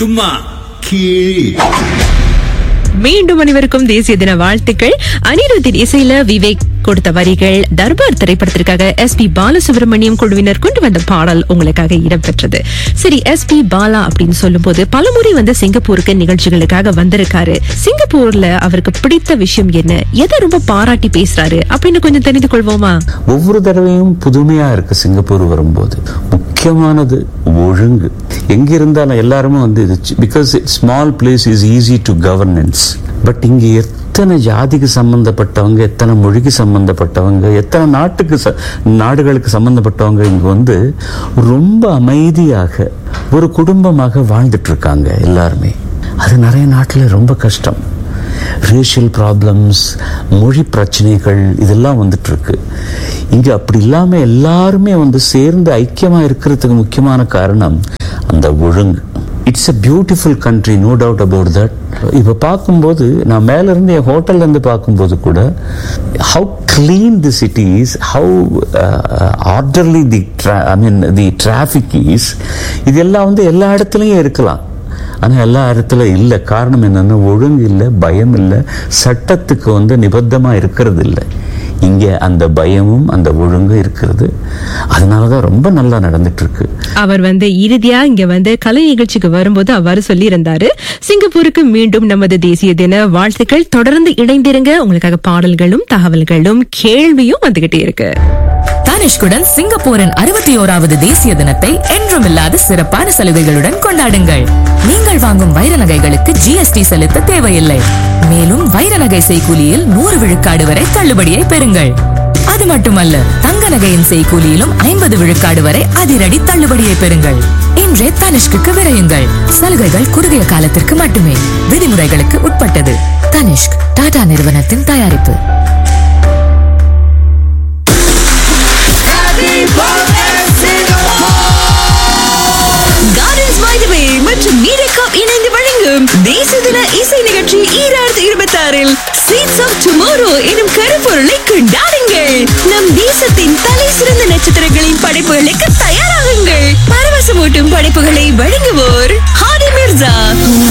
சும்மா கீழ் மீண்டும் அனைவருக்கும் தேசிய தின வாழ்த்துக்கள் அனிருத்தின் இசையில விவேக் கொடுத்த வரிகள் தர்பார் திரைப்படத்திற்காக எஸ் பி பாலசுப்ரமணியம் குழுவினர் கொண்டு வந்த பாடல் உங்களுக்காக இடம்பெற்றது சரி எஸ் பி பாலா அப்படின்னு சொல்லும்போது பலமுறை வந்து சிங்கப்பூருக்கு நிகழ்ச்சிகளுக்காக வந்திருக்காரு சிங்கப்பூர்ல அவருக்கு பிடித்த விஷயம் என்ன எதை ரொம்ப பாராட்டி பேசுறாரு அப்படின்னு கொஞ்சம் தெரிந்து கொள்வோமா ஒவ்வொரு தடவையும் புதுமையா இருக்கு சிங்கப்பூர் வரும்போது முக்கியமானது ஒழுங்கு எங்க இருந்தாலும் எல்லாருமே வந்து இது because small place is easy to governance but இங்க எத்தனை ஜாதிக்கு சம்பந்தப்பட்டவங்க எத்தனை மொழிக்கு சம்பந்தப்பட்டவங்க எத்தனை நாட்டுக்கு ச- நாடுகளுக்கு சம்பந்தப்பட்டவங்க இங்க வந்து ரொம்ப அமைதியாக ஒரு குடும்பமாக வாழ்ந்துட்டு இருக்காங்க எல்லாருமே அது நிறைய நாட்டுல ரொம்ப கஷ்டம் ரேஷியல் ப்ராப்ளம்ஸ் மொழி பிரச்சனைகள் இதெல்லாம் வந்துட்டு இருக்கு இங்க அப்படி இல்லாம எல்லாருமே வந்து சேர்ந்து ஐக்கியமா இருக்கிறதுக்கு முக்கியமான காரணம் அந்த ஒழுங்கு it's a beautiful country no doubt about that இப்போ பார்க்கும்போது நான் மேல இருந்து என் ஹோட்டல்ல இருந்து பார்க்கும்போது கூட how clean the city is how orderly the I mean the traffic is இதெல்லாம் வந்து எல்லா இடத்துலையும் இருக்கலாம் ஆனா எல்லா இடத்துல இல்ல காரணம் என்னன்னா ஒழுங்கு இல்ல பயம் இல்ல சட்டத்துக்கு வந்து நிபந்தமா இருக்கிறது இல்ல இங்க அந்த பயமும் அந்த ஒழுங்கும் இருக்கிறது அதனாலதான் ரொம்ப நல்லா நடந்துட்டு இருக்கு அவர் வந்து இறுதியா இங்க வந்து கலை நிகழ்ச்சிக்கு வரும்போது அவ்வாறு சொல்லி இருந்தாரு சிங்கப்பூருக்கு மீண்டும் நமது தேசிய தின வாழ்த்துக்கள் தொடர்ந்து இணைந்திருங்க உங்களுக்காக பாடல்களும் தகவல்களும் கேள்வியும் வந்துகிட்டே இருக்கு தனிஷ்குடன் சிங்கப்பூரின் அறுபத்தி ஓராவது தேசிய தினத்தை என்றுமில்லாத சிறப்பான சலுகைகளுடன் கொண்டாடுங்கள் நீங்கள் வாங்கும் வைர நகைகளுக்கு ஜிஎஸ்டி செலுத்த தேவையில்லை மேலும் வைர நகை செய்கூலியில் நூறு விழுக்காடு வரை தள்ளுபடியை பெறுங்கள் அது மட்டுமல்ல தங்க நகையின் செய்கூலியிலும் ஐம்பது விழுக்காடு வரை அதிரடி தள்ளுபடியை பெறுங்கள் இன்றே தனிஷ்குக்கு விரையுங்கள் சலுகைகள் குறுகிய காலத்திற்கு மட்டுமே விதிமுறைகளுக்கு உட்பட்டது தனிஷ்க் டாடா நிறுவனத்தின் தயாரிப்பு கார்டன்ஸ் பை தி வே மற்றும் மீடியாகாப் இணைந்து வழங்கும் தேசிய தின இசை நிகழ்ச்சி ஈராயிரத்தி இருபத்தி ஆறில் சீட்ஸ் ஆஃப் டுமாரோ எனும் கருப்பொருளை கொண்டாடுங்கள் நம் தேசத்தின் தலை சிறந்த நட்சத்திரங்களின் படைப்புகளுக்கு தயாராகுங்கள் பரவசமூட்டும் படைப்புகளை வழங்குவோர் ஹாடி மிர்சா